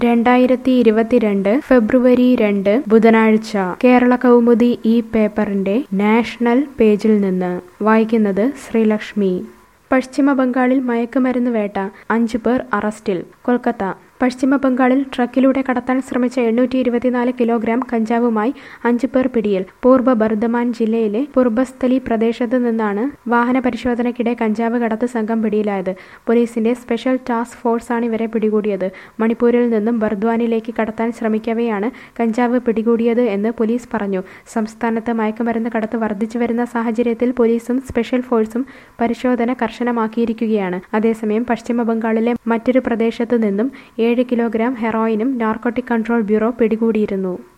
രണ്ടായിരത്തി ഇരുപത്തിരണ്ട് ഫെബ്രുവരി രണ്ട് ബുധനാഴ്ച കേരള കൗമുദി ഈ പേപ്പറിന്റെ നാഷണൽ പേജിൽ നിന്ന് വായിക്കുന്നത് ശ്രീലക്ഷ്മി പശ്ചിമ ബംഗാളിൽ മയക്കുമരുന്ന് വേട്ട അഞ്ചു പേർ അറസ്റ്റിൽ കൊൽക്കത്ത പശ്ചിമ ബംഗാളിൽ ട്രക്കിലൂടെ കടത്താൻ ശ്രമിച്ച എണ്ണൂറ്റി ഇരുപത്തിനാല് കിലോഗ്രാം കഞ്ചാവുമായി അഞ്ചു പേർ പിടിയിൽ പൂർവ്വ ബർദ്ധമാൻ ജില്ലയിലെ പൂർബസ്ഥലി പ്രദേശത്ത് നിന്നാണ് വാഹന പരിശോധനയ്ക്കിടെ കഞ്ചാവ് കടത്ത് സംഘം പിടിയിലായത് പോലീസിന്റെ സ്പെഷ്യൽ ടാസ്ക് ഫോഴ്സാണ് ഇവരെ പിടികൂടിയത് മണിപ്പൂരിൽ നിന്നും ബർദ്വാനിലേക്ക് കടത്താൻ ശ്രമിക്കവെയാണ് കഞ്ചാവ് പിടികൂടിയത് എന്ന് പോലീസ് പറഞ്ഞു സംസ്ഥാനത്ത് മയക്കുമരുന്ന് കടത്ത് വർദ്ധിച്ചു വരുന്ന സാഹചര്യത്തിൽ പോലീസും സ്പെഷ്യൽ ഫോഴ്സും പരിശോധന കർശനമാക്കിയിരിക്കുകയാണ് അതേസമയം പശ്ചിമ ബംഗാളിലെ മറ്റൊരു പ്രദേശത്തു നിന്നും ഏഴ് കിലോഗ്രാം ഹെറോയിനും നാർക്കോട്ടിക് കൺട്രോൾ ബ്യൂറോ പിടികൂടിയിരുന്നു